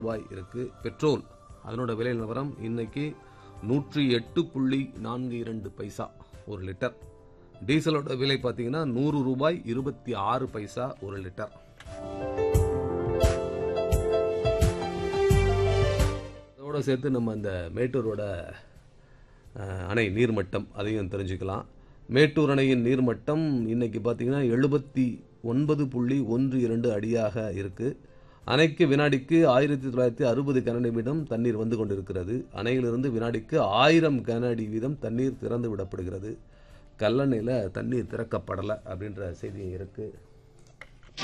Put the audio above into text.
ரூபாய் இருக்கு பெட்ரோல் அதனோட விலை நிலவரம் இன்னைக்கு நூற்றி எட்டு புள்ளி நான்கு இரண்டு பைசா ஒரு லிட்டர் டீசலோட விலை பார்த்தீங்கன்னா நூறு ரூபாய் இருபத்தி ஆறு பைசா ஒரு லிட்டர் அதோட சேர்த்து நம்ம இந்த மேட்டூரோட அஹ், அணை நீர்மட்டம் அதையும் தெரிஞ்சுக்கலாம் மேட்டூர் அணையின் நீர்மட்டம் இன்னைக்கு பார்த்தீங்கன்னா எழுபத்தி ஒன்பது புள்ளி ஒன்று இரண்டு அடியாக இருக்கு அணைக்கு வினாடிக்கு ஆயிரத்தி தொள்ளாயிரத்தி அறுபது கன நிமிடம் தண்ணீர் வந்து கொண்டிருக்கிறது அணையிலிருந்து வினாடிக்கு ஆயிரம் கன அடி வீதம் தண்ணீர் திறந்து விடப்படுகிறது கல்லணையில் தண்ணீர் திறக்கப்படலை அப்படின்ற செய்தி இருக்குது